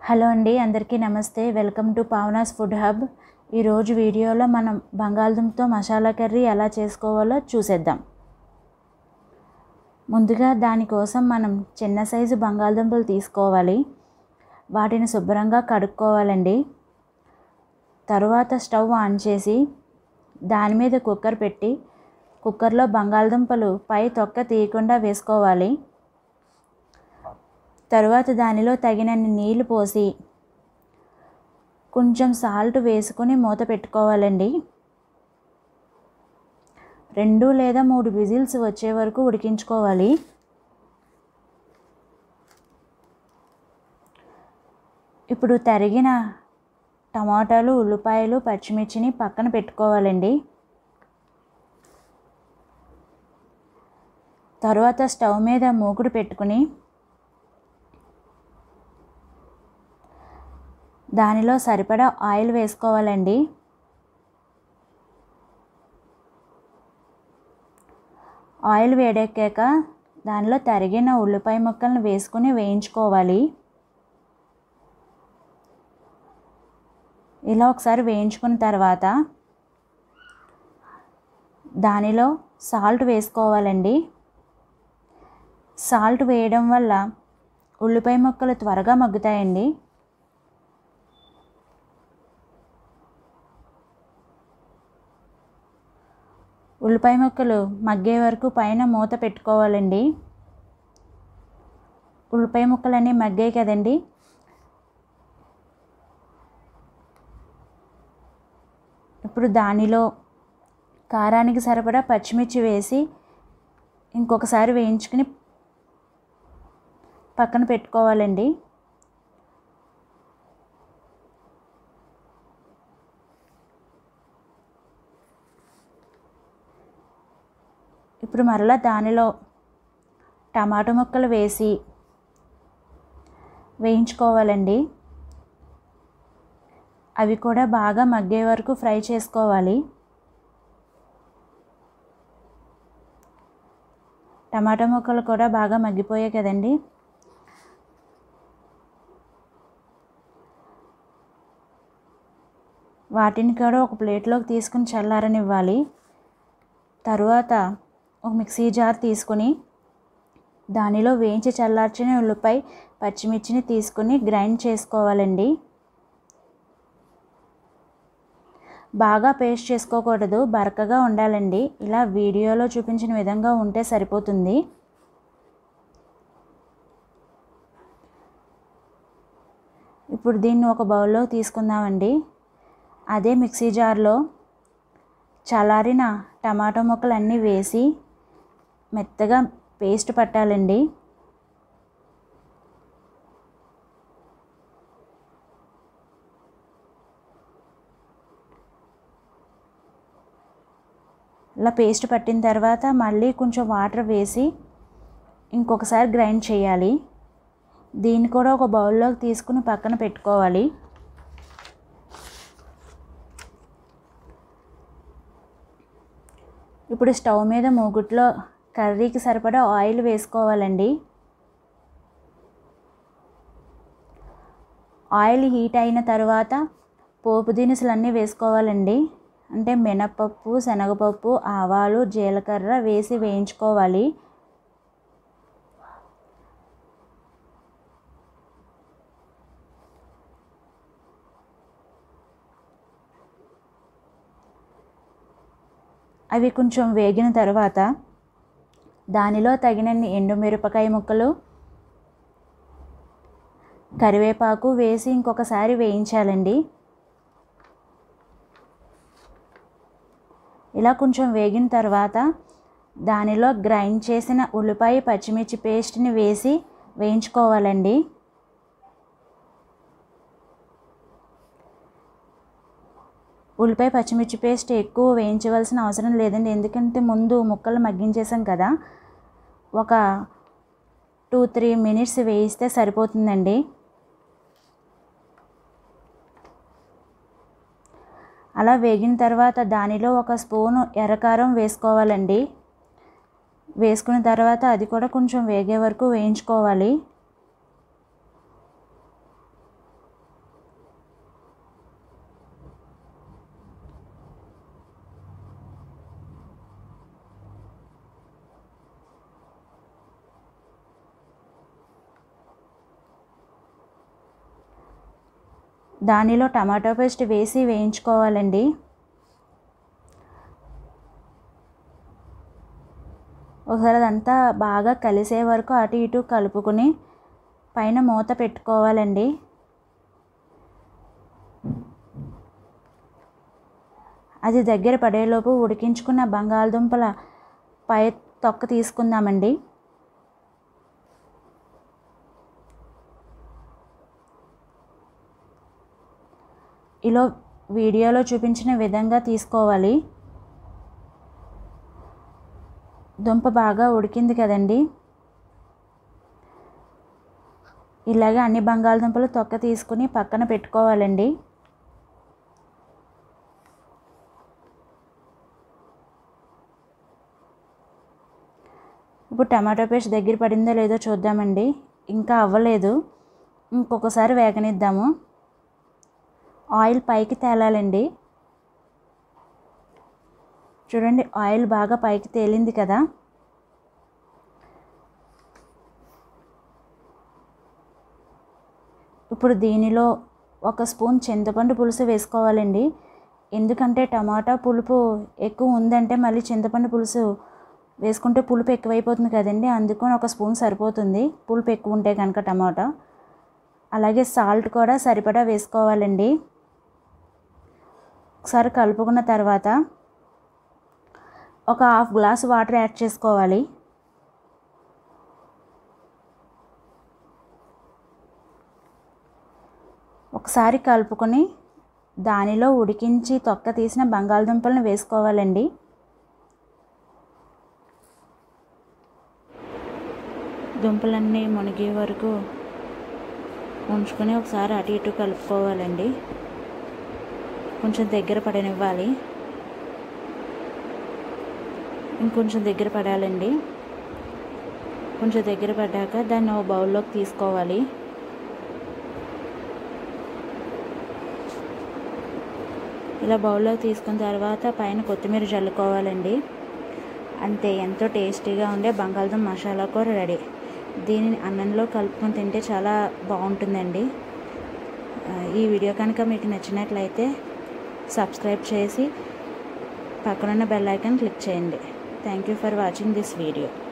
hello అండి అందరికీ నమస్తే welcome to Pavana's food hub ఈరోజు వీడియోలో మనం బంగాళదుంపతో మసాలా కర్రీ ఎలా చేసుకోవాలో చూసేద్దాం ముందుగా దానికోసం మనం చిన్న సైజు బంగాళదుంపలు తీసుకోవాలి వాటిని శుభ్రంగా కడుక్కోవాలండి తరువాత స్టవ్ ఆన్ చేసి దాని మీద కుక్కర్ పెట్టి కుక్కర్లో బంగాళదుంపలు పై తొక్క తీయకుండా వేసుకోవాలి తరువాత దానిలో తగినన్ని నీళ్లు పోసి కొంచెం సాల్ట్ వేసుకొని మూత పెట్టుకోవాలండి రెండు లేదా మూడు విజిల్స్ వచ్చే వరకు ఉడికించుకోవాలి ఇప్పుడు తరిగిన టమాటాలు ఉల్లిపాయలు పచ్చిమిర్చిని పక్కన పెట్టుకోవాలండి తర్వాత స్టవ్ మీద మూకుడు పెట్టుకుని దానిలో సరిపడా ఆయిల్ వేసుకోవాలండి ఆయిల్ వేడెక్కాక దానిలో తరిగిన ఉల్లిపాయ ముక్కలను వేసుకుని వేయించుకోవాలి ఇలా ఒకసారి వేయించుకున్న తర్వాత దానిలో సాల్ట్ వేసుకోవాలండి సాల్ట్ వేయడం వల్ల ఉల్లిపాయ ముక్కలు త్వరగా మగ్గుతాయండి ఉల్లిపాయ ముక్కలు మగ్గే వరకు పైన మూత పెట్టుకోవాలండి ఉల్లిపాయ ముక్కలన్నీ మగ్గాయి కదండి ఇప్పుడు దానిలో కారానికి సరిపడా పచ్చిమిర్చి వేసి ఇంకొకసారి వేయించుకుని పక్కన పెట్టుకోవాలండి ఇప్పుడు మరలా దానిలో టమాటో ముక్కలు వేసి వేయించుకోవాలండి అవి కూడా బాగా మగ్గే వరకు ఫ్రై చేసుకోవాలి టమాటా ముక్కలు కూడా బాగా మగ్గిపోయాయి కదండి వాటిని కూడా ఒక ప్లేట్లోకి తీసుకుని చల్లారనివ్వాలి తరువాత ఒక మిక్సీ జార్ తీసుకొని దానిలో వేయించి చల్లార్చిన ఉల్లిపాయ పచ్చిమిర్చిని తీసుకుని గ్రైండ్ చేసుకోవాలండి బాగా పేస్ట్ చేసుకోకూడదు బరకగా ఉండాలండి ఇలా వీడియోలో చూపించిన విధంగా ఉంటే సరిపోతుంది ఇప్పుడు దీన్ని ఒక బౌల్లో తీసుకుందామండి అదే మిక్సీ జార్లో చల్లారిన టమాటో ముక్కలు అన్నీ వేసి మెత్తగా పేస్ట్ పట్టాలండి ఇలా పేస్ట్ పట్టిన తర్వాత మళ్ళీ కొంచెం వాటర్ వేసి ఇంకొకసారి గ్రైండ్ చేయాలి దీన్ని కూడా ఒక బౌల్లోకి తీసుకుని పక్కన పెట్టుకోవాలి ఇప్పుడు స్టవ్ మీద మూగుట్లో కర్రీకి సరిపడా ఆయిల్ వేసుకోవాలండి ఆయిల్ హీట్ అయిన తర్వాత పోపు దినుసులు అన్నీ వేసుకోవాలండి అంటే మినపప్పు శనగపప్పు ఆవాలు జీలకర్ర వేసి వేయించుకోవాలి అవి కొంచెం వేగిన తర్వాత దానిలో తగినన్ని ఎండుమిరపకాయ ముక్కలు కరివేపాకు వేసి ఇంకొకసారి వేయించాలండి ఇలా కొంచెం వేగిన తర్వాత దానిలో గ్రైండ్ చేసిన ఉల్లిపాయ పచ్చిమిర్చి పేస్ట్ని వేసి వేయించుకోవాలండి ఉల్లిపాయ పచ్చిమిర్చి పేస్ట్ ఎక్కువ వేయించవలసిన అవసరం లేదండి ఎందుకంటే ముందు ముక్కలు మగ్గించేసాం కదా ఒక టూ త్రీ మినిట్స్ వేయిస్తే సరిపోతుందండి అలా వేగిన తర్వాత దానిలో ఒక స్పూను ఎర్రకారం వేసుకోవాలండి వేసుకున్న తర్వాత అది కూడా కొంచెం వేగే వరకు వేయించుకోవాలి దానిలో టమాటో పేస్ట్ వేసి వేయించుకోవాలండి ఒకసారి అదంతా బాగా కలిసే వరకు అటు ఇటు కలుపుకొని పైన మూత పెట్టుకోవాలండి అది దగ్గర పడేలోపు ఉడికించుకున్న బంగాళదుంపల పై తొక్క తీసుకుందామండి ఇలా వీడియోలో చూపించిన విధంగా తీసుకోవాలి దుంప బాగా ఉడికింది కదండి ఇలాగే అన్ని బంగాళదుంపలు తొక్క తీసుకుని పక్కన పెట్టుకోవాలండి ఇప్పుడు టమాటో పేస్ట్ దగ్గర పడిందో లేదో చూద్దామండి ఇంకా అవ్వలేదు ఇంకొకసారి వేగనిద్దాము ఆయిల్ పైకి తేలాలండి చూడండి ఆయిల్ బాగా పైకి తేలింది కదా ఇప్పుడు దీనిలో ఒక స్పూన్ చింతపండు పులుసు వేసుకోవాలండి ఎందుకంటే టమాటా పులుపు ఎక్కువ ఉందంటే మళ్ళీ చింతపండు పులుసు వేసుకుంటే పులుపు ఎక్కువైపోతుంది కదండి అందుకని ఒక స్పూన్ సరిపోతుంది పులుపు ఎక్కువ ఉంటే కనుక టమాటా అలాగే సాల్ట్ కూడా సరిపడా వేసుకోవాలండి ఒకసారి కలుపుకున్న తర్వాత ఒక హాఫ్ గ్లాస్ వాటర్ యాడ్ చేసుకోవాలి ఒకసారి కలుపుకొని దానిలో ఉడికించి తొక్క తీసిన బంగాళదుంపలను వేసుకోవాలండి దుంపలన్నీ మునిగే వరకు ఉంచుకొని ఒకసారి అటు ఇటు కలుపుకోవాలండి కొంచెం దగ్గర పడనివ్వాలి ఇంకొంచెం దగ్గర పడాలండి కొంచెం దగ్గర పడ్డాక దాన్ని ఒక బౌల్లోకి తీసుకోవాలి ఇలా బౌల్లో తీసుకున్న తర్వాత పైన కొత్తిమీర చల్లుకోవాలండి అంతే ఎంతో టేస్టీగా ఉండే బంగాళదుంప మసాలా కూర రెడీ దీనిని అన్నంలో కలుపుకొని తింటే చాలా బాగుంటుందండి ఈ వీడియో కనుక మీకు నచ్చినట్లయితే సబ్స్క్రైబ్ చేసి పక్కనున్న బెల్ ఐకాన్ క్లిక్ చేయండి thank you for watching this video